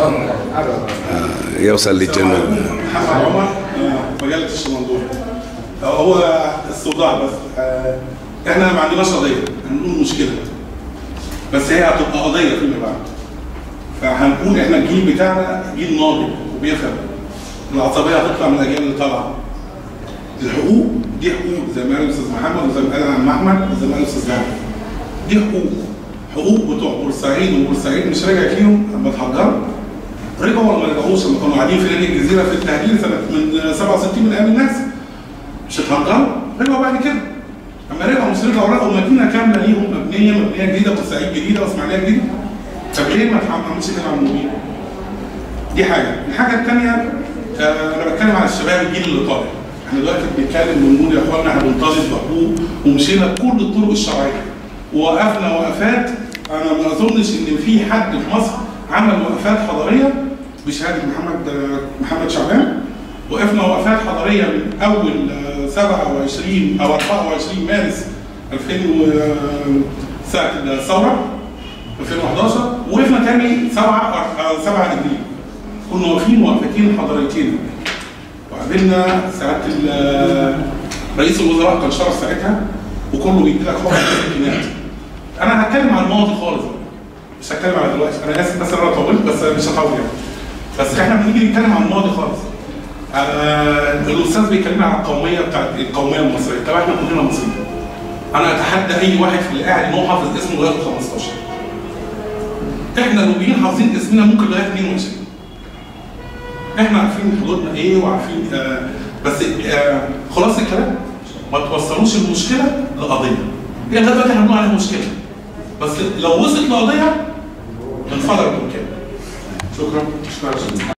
آه، يوصل للجنة محمد عمر آه، مجله الشمندور هو الصداع بس آه، احنا ما عندناش قضيه هنقول مشكله بس هي هتبقى قضيه فيما بعد فهنقول احنا الجيل بتاعنا جيل ناضج وبيفهم العصبيه هتطلع من الاجيال اللي طالعه الحقوق دي حقوق زي ما قال الاستاذ محمد وزي ما قال عم احمد وزي ما قال الاستاذ جابر دي حقوق حقوق بتوع بورسعيد وبورسعيد مش رجعت ليهم لما اتحجروا رجعوا ولا ما رجعوش لما كانوا قاعدين في نادي الجزيره في التهجير سنه من 67 من ايام الناس مش اتهجروا رجعوا بعد كده اما رجعوا مش رجعوا لقوا مدينه كامله ليهم مبنيه مبنيه جديده بورسعيد جديده واسماعيليه جديده طب ليه ما تعملوش كده على الموبيل؟ دي حاجه، الحاجه الثانيه آه انا بتكلم على الشباب الجيل اللي طالع احنا دلوقتي بنتكلم بنقول يا اخوانا احنا بنطالب بحقوق ومشينا بكل الطرق الشرعيه ووقفنا وقفات انا ما اظنش ان في حد في مصر عمل وقفات حضاريه بشهاده محمد آه، محمد شعبان وقفنا وقفات حضاريه من اول آه، 27 او 24 مارس 2000 و- آه، ساعه الثوره 2011 وقفنا تاني 7 7 ابريل كنا واقفين وقفتين حضاريتين وقابلنا ساعات ال- رئيس الوزراء كان شرف ساعتها وكله بيدي لك حكم الامكانيات انا هتكلم عن الماضي خالص مش هتكلم على دلوقتي انا اسف بس انا طولت بس مش هطول يعني بس احنا بنيجي نتكلم عن الماضي خالص آه الاستاذ بيكلمنا عن القوميه بتاعت القوميه المصريه طبعا احنا كلنا مصريين انا اتحدى اي واحد في اللي قاعد ان هو حافظ اسمه لغايه 15 احنا نوبيين حافظين اسمنا ممكن لغايه 22 احنا عارفين حدودنا ايه وعارفين آه بس آه خلاص الكلام ما توصلوش المشكله لقضيه هي لغايه دلوقتي احنا بنقول عليها مشكله بس لو وصلت لقضيه انفجر المكان شكرا شكرا